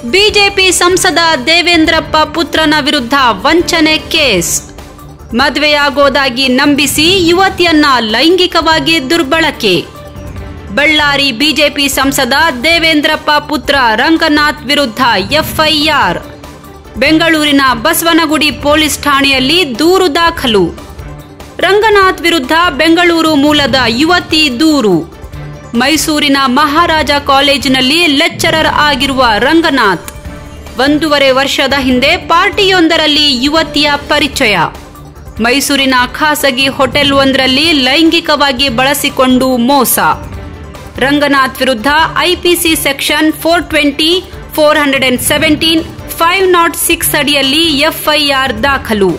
BJP ಸಂಸದ ದೇವೇಂದ್ರಪ್ಪ ಪುತ್ರನ ವಿರುದ್ಧ ವಂಚನೆ ಕೇಸ್ ಮದುವೆಯಾಗೋದಾಗಿ ನಂಬಿಸಿ ಯುವತಿಯನ್ನ ಲೈಂಗಿಕವಾಗಿ ದುರ್ಬಳಕೆ ಬಳ್ಳಾರಿ ಬಿಜೆಪಿ ಸಂಸದ ದೇವೇಂದ್ರಪ್ಪ ಪುತ್ರ ರಂಗನಾಥ್ ವಿರುದ್ಧ ಎಫ್ಐಆರ್ ಬೆಂಗಳೂರಿನ ಬಸವನಗುಡಿ ಪೊಲೀಸ್ ಠಾಣೆಯಲ್ಲಿ ದೂರು ದಾಖಲು ರಂಗನಾಥ್ ವಿರುದ್ಧ ಬೆಂಗಳೂರು ಮೂಲದ ಯುವತಿ ದೂರು ಮೈಸೂರಿನ ಮಹಾರಾಜ ಕಾಲೇಜಿನಲ್ಲಿ ಲೆಕ್ಚರರ್ ಆಗಿರುವ ರಂಗನಾಥ್ ಒಂದೂವರೆ ವರ್ಷದ ಹಿಂದೆ ಪಾರ್ಟಿಯೊಂದರಲ್ಲಿ ಯುವತಿಯ ಪರಿಚಯ ಮೈಸೂರಿನ ಖಾಸಗಿ ಹೋಟೆಲ್ ಒಂದರಲ್ಲಿ ಲೈಂಗಿಕವಾಗಿ ಬಳಸಿಕೊಂಡು ಮೋಸ ರಂಗನಾಥ್ ವಿರುದ್ಧ IPC section four twenty four hundred and seventeen five nought six ಅಡಿಯಲ್ಲಿ ಎಫ್ಐಆರ್ ದಾಖಲು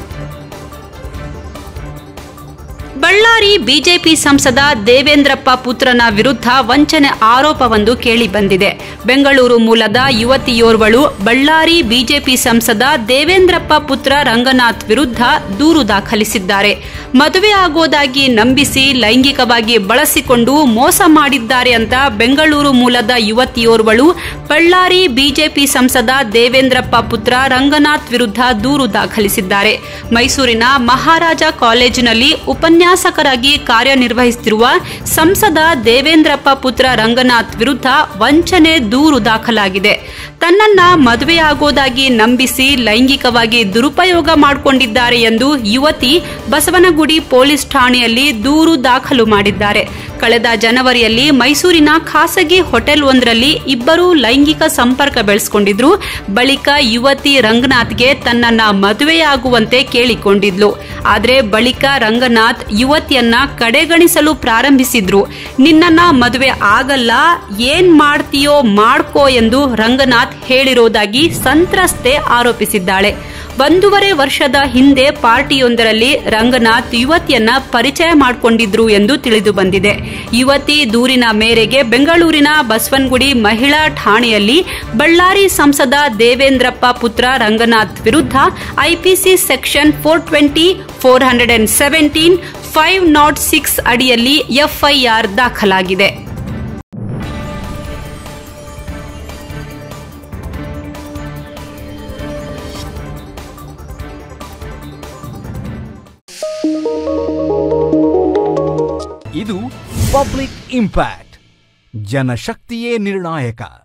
ಬಳ್ಳಾರಿ ಬಿಜೆಪಿ ಸಂಸದ ದೇವೇಂದ್ರಪ್ಪ ಪುತ್ರನ ವಿರುದ್ಧ ವಂಚನೆ ಆರೋಪವೊಂದು ಕೇಳಿಬಂದಿದೆ ಬೆಂಗಳೂರು ಮೂಲದ ಯುವತಿಯೋರ್ವಳು ಬಳ್ಳಾರಿ ಬಿಜೆಪಿ ಸಂಸದ ದೇವೇಂದ್ರಪ್ಪ ಪುತ್ರ ರಂಗನಾಥ್ ವಿರುದ್ಧ ದೂರು ದಾಖಲಿಸಿದ್ದಾರೆ ಮದುವೆ ಆಗೋದಾಗಿ ನಂಬಿಸಿ ಲೈಂಗಿಕವಾಗಿ ಬಳಸಿಕೊಂಡು ಮೋಸ ಮಾಡಿದ್ದಾರೆ ಅಂತ ಬೆಂಗಳೂರು ಮೂಲದ ಯುವತಿಯೋರ್ವಳು ಬಳ್ಳಾರಿ ಬಿಜೆಪಿ ಸಂಸದ ದೇವೇಂದ್ರಪ್ಪ ಪುತ್ರ ರಂಗನಾಥ್ ವಿರುದ್ಧ ದೂರು ದಾಖಲಿಸಿದ್ದಾರೆ ಮೈಸೂರಿನ ಮಹಾರಾಜ ಕಾಲೇಜಿನಲ್ಲಿ ಉಪನ್ಯಾಸಕರಾಗಿ ಕಾರ್ಯನಿರ್ವಹಿಸುತ್ತಿರುವ ಸಂಸದ ದೇವೇಂದ್ರಪ್ಪ ಪುತ್ರ ರಂಗನಾಥ್ ವಿರುದ್ಧ ವಂಚನೆ ದೂರು ದಾಖಲಾಗಿದೆ ತನ್ನನ್ನ ಮದುವೆಯಾಗೋದಾಗಿ ನಂಬಿಸಿ ಲೈಂಗಿಕವಾಗಿ ದುರುಪಯೋಗ ಮಾಡಿಕೊಂಡಿದ್ದಾರೆ ಎಂದು ಯುವತಿ ಬಸವನಗುಡಿ ಪೊಲೀಸ್ ಠಾಣೆಯಲ್ಲಿ ದೂರು ದಾಖಲು ಮಾಡಿದ್ದಾರೆ ಕಳೆದ ಜನವರಿಯಲ್ಲಿ ಮೈಸೂರಿನ ಖಾಸಗಿ ಹೋಟೆಲ್ ಒಂದರಲ್ಲಿ ಇಬ್ಬರು ಲೈಂಗಿಕ ಸಂಪರ್ಕ ಬೆಳೆಸಿಕೊಂಡಿದ್ರು ಬಳಿಕ ಯುವತಿ ರಂಗನಾಥ್ಗೆ ತನ್ನನ್ನ ಮದುವೆಯಾಗುವಂತೆ ಕೇಳಿಕೊಂಡಿದ್ಲು ಆದರೆ ಬಳಿಕ ರಂಗನಾಥ್ ಯುವತಿಯನ್ನ ಕಡೆಗಣಿಸಲು ಪ್ರಾರಂಭಿಸಿದ್ರು ನಿನ್ನನ್ನ ಮದುವೆ ಆಗಲ್ಲ ಏನ್ ಮಾಡ್ತೀಯೋ ಮಾಡ್ಕೋ ಎಂದು ರಂಗನಾಥ್ ಹೇಳಿರೋದಾಗಿ ಸಂತ್ರಸ್ತೆ ಆರೋಪಿಸಿದ್ದಾಳೆ ಒಂದೂವರೆ ವರ್ಷದ ಹಿಂದೆ ಪಾರ್ಟಿಯೊಂದರಲ್ಲಿ ರಂಗನಾಥ್ ಯುವತಿಯನ್ನ ಪರಿಚಯ ಮಾಡಿಕೊಂಡಿದ್ರು ಎಂದು ತಿಳಿದು ಬಂದಿದೆ ಯುವತಿ ದೂರಿನ ಮೇರೆಗೆ ಬೆಂಗಳೂರಿನ ಬಸವನಗುಡಿ ಮಹಿಳಾ ಠಾಣೆಯಲ್ಲಿ ಬಳ್ಳಾರಿ ಸಂಸದ ದೇವೇಂದ್ರಪ್ಪ ಪುತ್ರ ರಂಗನಾಥ್ ವಿರುದ್ಧ IPC section four twenty four hundred and seventeen five nought six ಅಡಿಯಲ್ಲಿ ಎಫ್ಐಆರ್ ದಾಖಲಾಗಿದೆ ಇದು ಪಬ್ಲಿಕ್ ಇಂಪ್ಯಾಕ್ಟ್ ಜನಶಕ್ತಿಯೇ ನಿರ್ಣಾಯಕ